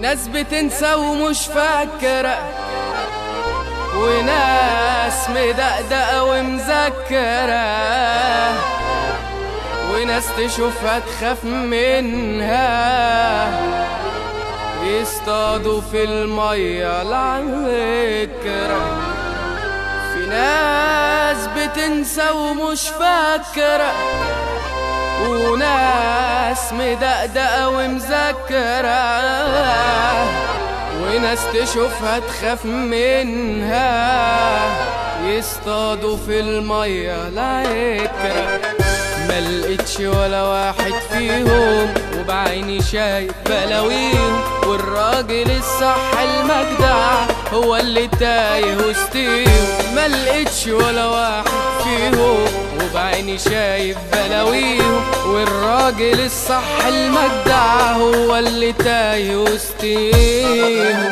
ناس بتنسى ومش فاكرة وناس مدقدقة ومذكرة وناس تشوفها تخاف منها يصطادوا في المية العكرة في ناس بتنسى ومش فاكرة وناس مدقدقة ومذكرة وناس تشوفها تخاف منها يصطادوا في المية العكرة ملقتش ولا واحد فيهم وبعيني شايف بلاويهم والراجل الصح المجدع هو اللي تايه وسطيهم ملقتش ولا واحد فيهم وبعيني شايف بلاويهم والراجل الصح المجدع هو اللي تايه وسطيهم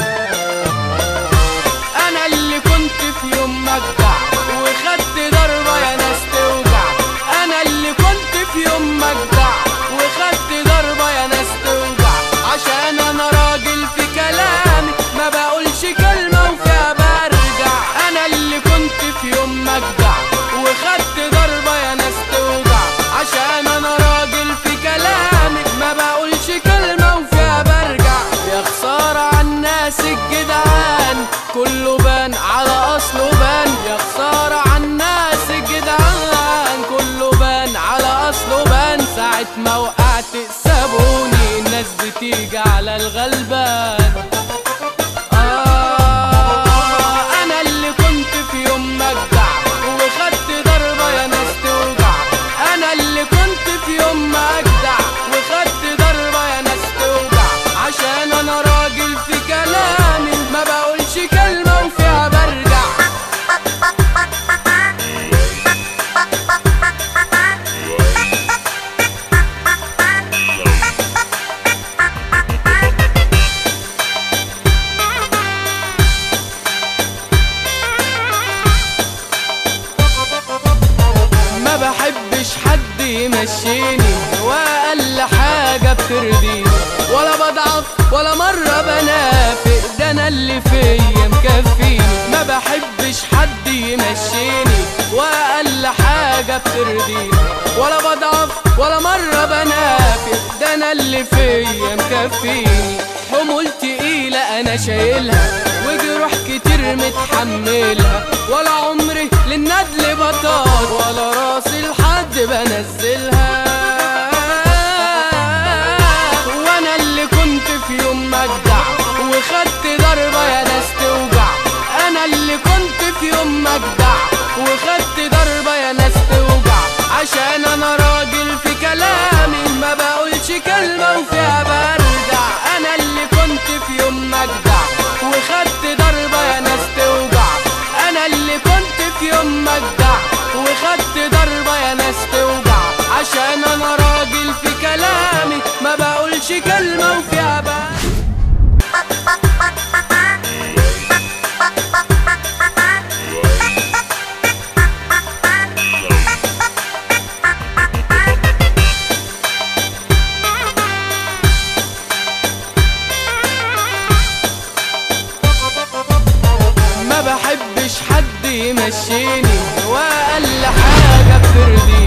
انا اللي كنت في يوم مجدع وخدت ضربة يا ناس توجع انا اللي كنت في يوم مجدع وخدت ضربة يا ناس توجع عشان انا راجل في كلامي ما بقولش كلمة وفيها برجع انا اللي كنت في يوم مجدع وخدت ضربة يا ناس توجع عشان انا راجل في كلامي ما بقولش كلمة وفيها برجع يا خسارة عالناس الجدعان كله بان على اصله بان يا خسارة عالناس الجدعان كله بان على اصله بان ساعة ما وقعت سابوني الناس بتيجي على الغلبان آه أنا اللي كنت في يوم مجدع وخدت ضربة يا ناس توجع أنا اللي كنت في يوم مجدع وخدت ضربة يا ناس توجع عشان أنا راجل في كلامي ما بقولش كلمة وفيها برجع ما بحبش حد يمشيني واقل حاجة بترضيني ولا بضعف ولا مرة بنافق ده انا اللي فيا مكفيني ما بحبش حد يمشيني واقل حاجة بترضيني ولا بضعف ولا مرة بنافق ده انا اللي فيا مكفيني حمول تقيلة انا شايلها وجروح كتير متحملها ولا عمري للندل بطاط ولا راسي لحد بنزلها وانا اللي كنت في يوم مجدع وخدت ضربة يا ناس توجع انا اللي كنت في يوم مجدع وخدت ضربة يا ناس توجع عشان انا راجل في كلامي ما بقولش كلمة وفيها برجع انا اللي كنت في يوم مجدع وخدت ضربة يا ناس توجع انا اللي كنت في يوم مجدع وخدت ضربة يا ناس توجع عشان انا راجل في كلامي ما بقولش كلمة وفيها برجع ما بحبش حد يمشيني واقل حاجة بترضيني